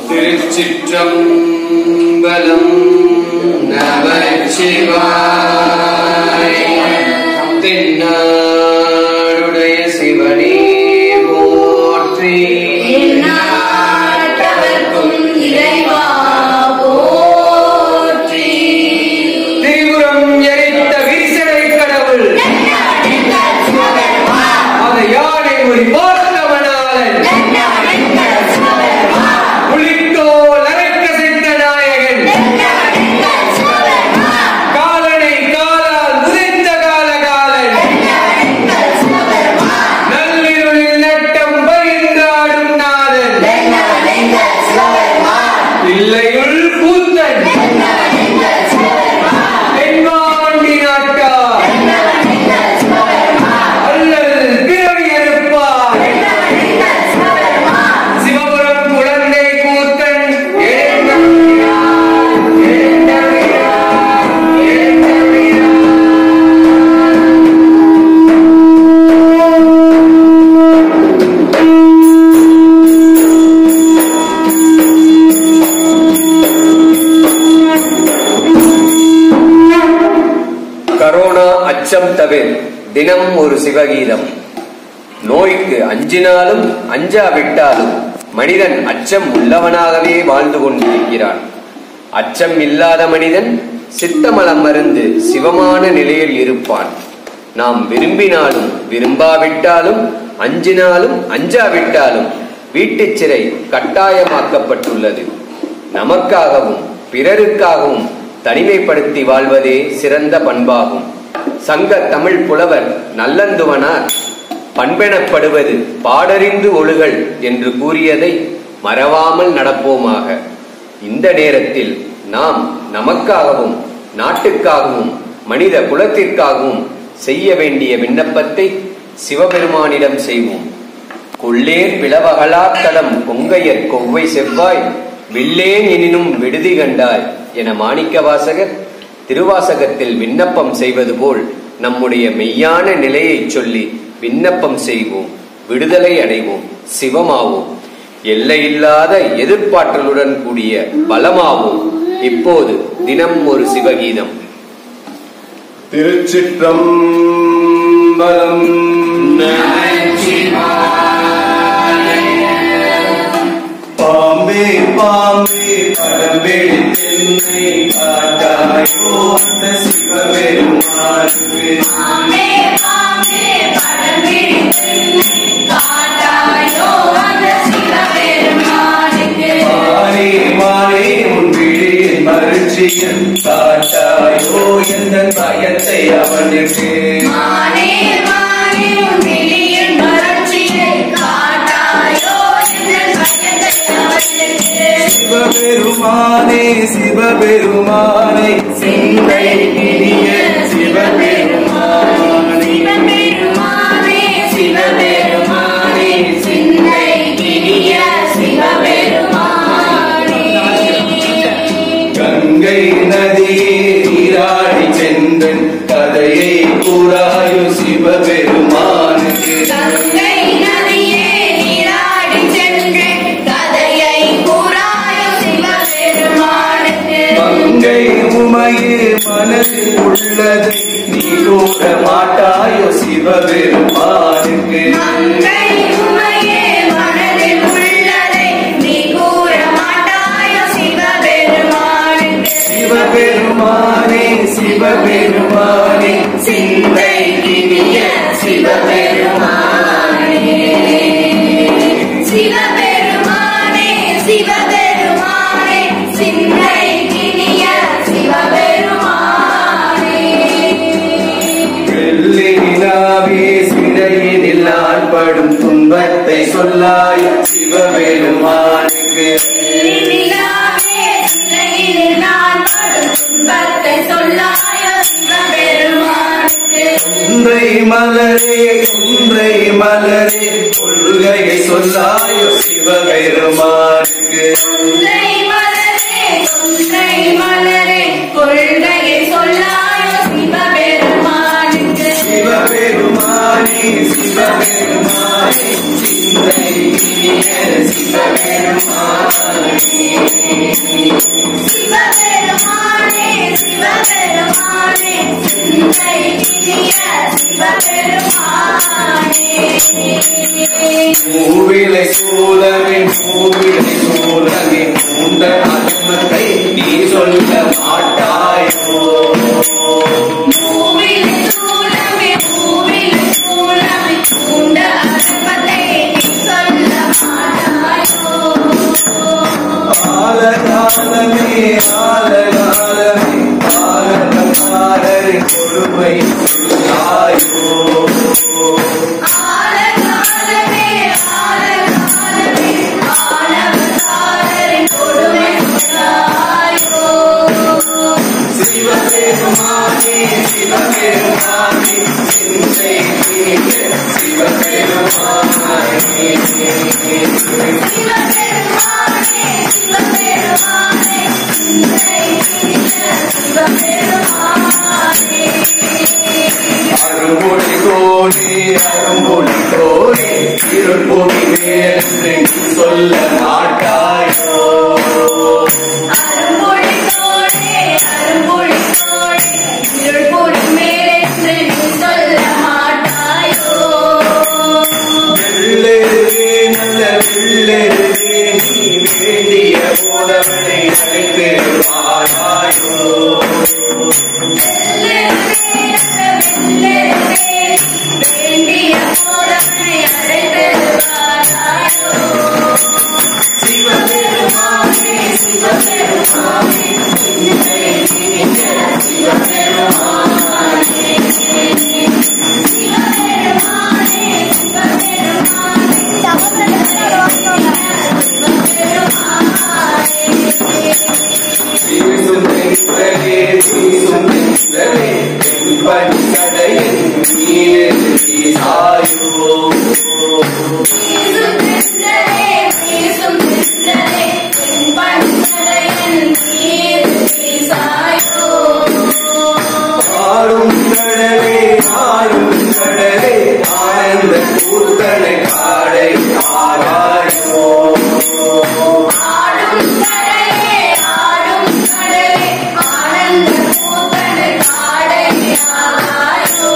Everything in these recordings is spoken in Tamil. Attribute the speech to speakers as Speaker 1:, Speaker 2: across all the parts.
Speaker 1: திருச்சிற்றம்பலம் நமச்சிவாய தென்னாடுடைய சிவனே போற்றி
Speaker 2: எந்நாட்டவர்க்கும் இறைவா போற்றி.
Speaker 1: திரிபுரம் எரித்த விரிசடை கடவுள்
Speaker 2: நன்னாடுங்கள் சிவபெருமா,
Speaker 1: அந்த யானை மொழி பார்த்தவனாளன்
Speaker 2: நன்னாடுங்கள் சிவபெருமா,
Speaker 1: புலித்தோல் அரைக்க சென்ற நாயகன்
Speaker 2: நன்னாடுங்கள் சிவபெருமா,
Speaker 1: காலனை காலால் உதைத்த காலகாலன்
Speaker 2: நன்னாடுங்கள் சிவபெருமா,
Speaker 1: நள்ளிருளில் நட்டம் பயின்றாடும் நாதன்
Speaker 2: நன்னாடுங்கள் சிவபெருமா,
Speaker 1: இல்லையுள் கூத்தன்
Speaker 2: நன்னாடுங்கள் சிவபெருமா,
Speaker 1: தென்பாண்டி நாட்டார்
Speaker 2: நன்னாடுங்கள் சிவபெருமா,
Speaker 1: அல்லது பிறவி அறுப்பார்
Speaker 2: நன்னாடுங்கள் சிவபெருமா,
Speaker 1: சிவபுரம் குழந்தை கூத்தன் எழுந்தருளினார், எழுந்தருளினார், எழுந்தருளினார். கரோனா அச்சம் தவிர தினம் ஒரு சிவகீதம் நோய்க்கு அஞ்சினாலும் அஞ்சாவிட்டாலும் மனிதன் அச்சம் உள்ளவனாகவே வாழ்ந்து கொண்டிருக்கிறான் அச்சம் இல்லாத மனிதன் சித்தமலம் மருந்து சிவமான நிலையில் இருப்பான் நாம் விரும்பினாலும் விரும்பாவிட்டாலும் அஞ்சினாலும் அஞ்சாவிட்டாலும் வீட்டுச் சிறை கட்டாயமாக்கப்பட்டுள்ளது நமக்காகவும் பிறருக்காகவும் தனிமைப்படுத்தி வாழ்வதே சிறந்த பண்பாகும் சங்க தமிழ் புலவர் நல்லந்துவனார் பண்பெனப்படுவது பாடறிந்து ஒழுகல் என்று கூறியதை மறவாமல் நடப்போமாக இந்த நேரத்தில் நாம் நமக்காகவும் நாட்டுக்காகவும் மனித குலத்திற்காகவும் செய்ய வேண்டிய விண்ணப்பத்தை சிவபெருமானிடம் செய்வோம் கொள்ளேர் பிளவகலாத்தலம் கொங்கையர் கொவ்வை செவ்வாய் வில்லேன் எனினும் விடுதி கண்டாய் என மாணிக்க வாசகர் திருவாசகத்தில் விண்ணப்பம் செய்வது போல் நம்முடைய மெய்யான நிலையைச் சொல்லி விண்ணப்பம் செய்வோம் விடுதலை அடைவோம் சிவமாவோம் எல்லையில்லாத எதிர்ப்பாற்றலுடன் கூடிய பலமாவோம் இப்போது தினம் ஒரு சிவகீதம்
Speaker 3: திருச்சிற்றம்பலம் பாம்பே பாம்பே பரம்பெளி தென்னை காட்டாயோ அந்த சிவபெருமானுக்கு
Speaker 2: ஆமே ஆமே பரவிழி காட்டாயோ அந்த சிவபெருமானுக்கு
Speaker 3: மாறே மாறே உன் விழியில் மகிழ்ச்சியன் காட்டாயோ எந்த பயத்தை அவனுக்கு
Speaker 2: மானே மானே உன் விழியின் மலர்ச்சியை காட்டாயோ எங்கள் பயத்தை அவனுக்கு
Speaker 3: சிவபெருமானே சிவபெருமானே சிந்தை இனிய சிவபெருமானே
Speaker 2: சிவபெருமானே சிவபெருமானே சிந்தை இனிய சிவபெருமானே
Speaker 3: கங்கை நதியே நீராடி சென்றன் கதையை கூறாயோ சிவபெருமானுக்கு
Speaker 2: கங்கை நதியே நீராடி சென்று கதையை கூறாயோ சிவபெருமானுக்கு
Speaker 3: மங்கை உமையே மனதில் உள்ளதை நீ கூற மாட்டாயோ சிவபெருமானுக்கு
Speaker 2: மங்கை உமையே மனதில் உள்ளதை நீ கூற மாட்டாயோ சிவபெருமானுக்கு
Speaker 3: சிவபெருமானே சிவபெருமானே
Speaker 2: சிந்தை இனிய சிவபெருமானே சிவபெருமானே சிவபெருமானே சிந்தை இனிய சிவபெருமானே
Speaker 3: வெள்ளி நிலாவே சிறையினில் நான் படும் துன்பத்தை சொல்லாய் சிவபெருமானுக்கு
Speaker 2: நிலாவே சிறையில் நான் படும் துன்பத்தை சொல்லாயோ சிவபெருமானுக்கு
Speaker 3: ஒன்றை மலரே ஒன்றை மலரே கொள்கையை சொல்லாயோ சிவபெருமானுக்கு
Speaker 2: கொன்றை மலரே கொன்றை மலரே கொள்கையை சொல்லாயோ சிவபெருமானுக்கு
Speaker 3: சிவபெருமானே சிவபெருமானே சிந்தை இனிய சிவபெருமானே ஆலகாலமே ஆலகாலரின் கொடுமை சொல்லாயோ
Speaker 2: ஆலகாலமே ஆலகாலமே ஆலகாலரின் கொடுமை சொல்லாயோ
Speaker 3: சிவபெருமானே சிவபெருமானே சிந்தை தீர்க்க சிவபெருமானே
Speaker 2: சிவபெருமானே சிவபெருமானே சிந்தை சிவபெருமானே
Speaker 3: அரும்பொழி கோனே அரும்பொழி கோனே இருள் பூமி மேலே சொல்ல மாட்டாயோ
Speaker 2: அரும்பொழி தோழே அரும்பொழி தோழே இருள் பொடி மேலென்று நீ சொல்ல மாட்டாயோ
Speaker 3: வெள்ளெருவே நல்ல வெள்ளெருவே நீ வேண்டிய போதவனை அழைத்து வாராயோ
Speaker 2: வேண்டிய போதனை அடைபெறுவாராயோ
Speaker 3: சிவபெருமானே
Speaker 2: சிவபெருமானே சிவபெருமானே சிவபெருமானே சிவபெருமானே
Speaker 3: வீசும் தென்றலே வீசும் தென்றலே வெண்பனி கடையின் நீர் வீசாயோ
Speaker 2: வீசும் தென்றலே வீசும் தென்றலே என் பண்பலையன் நீர் வீசாயோ
Speaker 3: ஆடும் கடலே ஆடும் கடலே ஆனந்த கூத்தனை காடை ஆராயோ
Speaker 2: ஆடும் கடலே ஆடும் கடலே ஆனந்த பூத்தனை காடையாகாயோ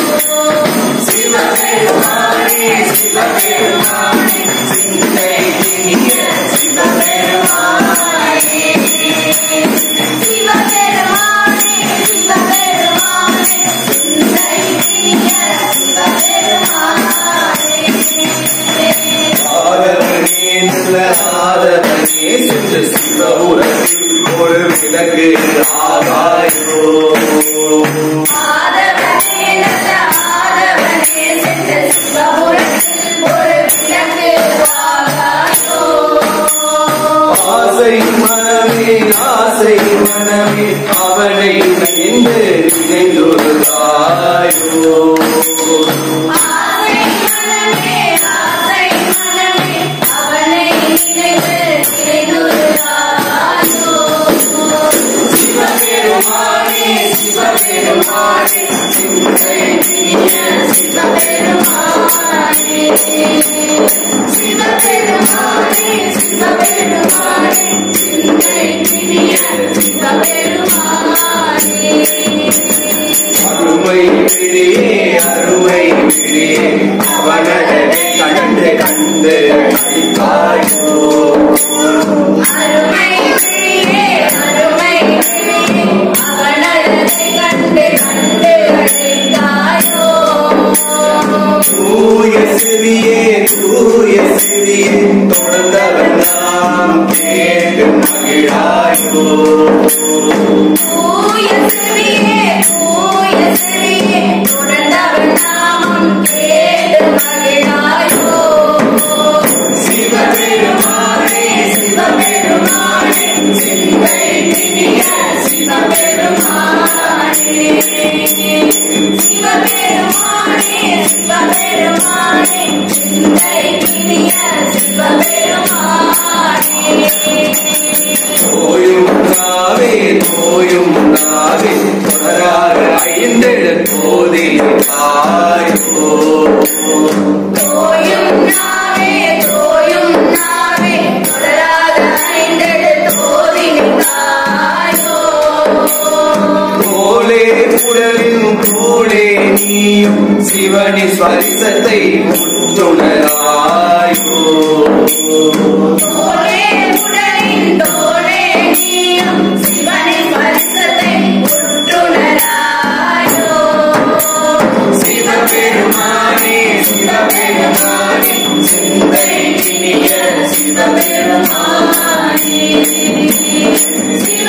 Speaker 3: சிவபெருமானே சிவபெருமானே சிந்தை இனிய சிவபெருமானே
Speaker 2: சிவபெருமானே சிவபெருமானே சிந்தை இனிய சிவபெருமானே
Speaker 3: ஆதவனே நல்ல ஆதவனே சென்று சிவபுரத்தில் ஒரு விளக்கு ஆகாயோ
Speaker 2: ஆதவனே நல்ல ஆதவனே சென்ற சிவபுரத்தில் ஒரு விளக்கு ஆகாயோ
Speaker 3: ஆசை மனமே ஆசை மனமே அவனை நினைந்து நினைந்தொருதாயோ
Speaker 2: ஆசை மனமே ஆசை மனமே அவனை நினைவு நினைந்துள்ளாயோ
Speaker 3: சிவபெருமானே சிவபெருமானே சிந்தை இனிய
Speaker 2: சிவபெருமானே சிவபெருமானே சிவபெருமானே சிந்தை இனிய சிவபெருமானே
Speaker 3: அருமை பிரியே அருமை பிரியே அவனடனை கண்டு கண்டு அடித்தாயோ
Speaker 2: அருமை பிரியே அருமை பிரியே அவனழகை கண்டு கண்டு அழைத்தாயோ
Speaker 3: தூய செவியே தூய செவியே தொடர்ந்தவன் நாம் கேட்டு மகிழாயோ
Speaker 2: தூய செவியே தூய செவியே தொடர்ந்தவன் நாமம் கேட்டு மகிழாயோ
Speaker 3: சிவபெருமானே
Speaker 2: சிவபெருமானே சிந்தை இனிய சிவபெருமானே சிவபெருமானே சிவபெருமானே சிந்தை இனிய சிவபெருமானே
Speaker 3: தோயும் நாவே தோயும் நாவே தொடராக ஐந்தெழு போதில் ஆயோ
Speaker 2: தோயும் நாவே தோயும் நாவே தொடராத ஐந்தெழு தோதினிக்காயோ
Speaker 3: போலே உடலின் போலே நீயும் சிவனி ஸ்பரிசத்தை முற்றுணராயோ
Speaker 2: தோளே உடலின் தோளே நீயும் சிவனின் பரிசத்தை உற்றுணராயோ
Speaker 3: சிவபெருமானே சிவபெருமானே சிந்தை இனிய
Speaker 2: சிவபெருமானே சிவபெருமானே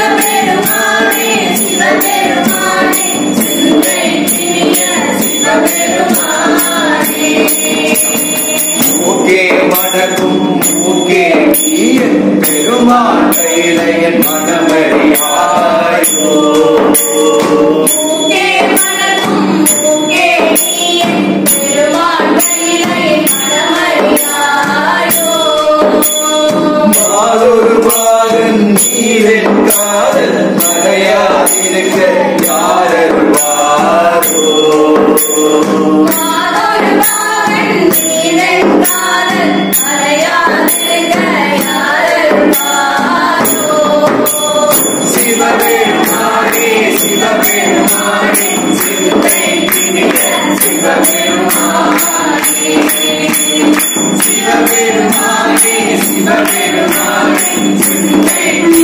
Speaker 3: பெருமான் கையில என் மனமறியாயோ
Speaker 2: மூக்கே மனதும் மூக்கே நீயே பெருமாள் கையிலை மனமறியாயோ
Speaker 3: மாதொரு பாகன் நீரின் காதல் மறையாதிருக்க யாரருவாரோ
Speaker 2: மாதொரு பாவன் நீதன் காதல் மறையாதிருக்க யாரருவாரோ
Speaker 3: சிவபெருமானே சிவபெருமானே சிந்தை திணிக்க சிவபெருமானே சிவபெருமானே சிவபெருமானே சிந்தை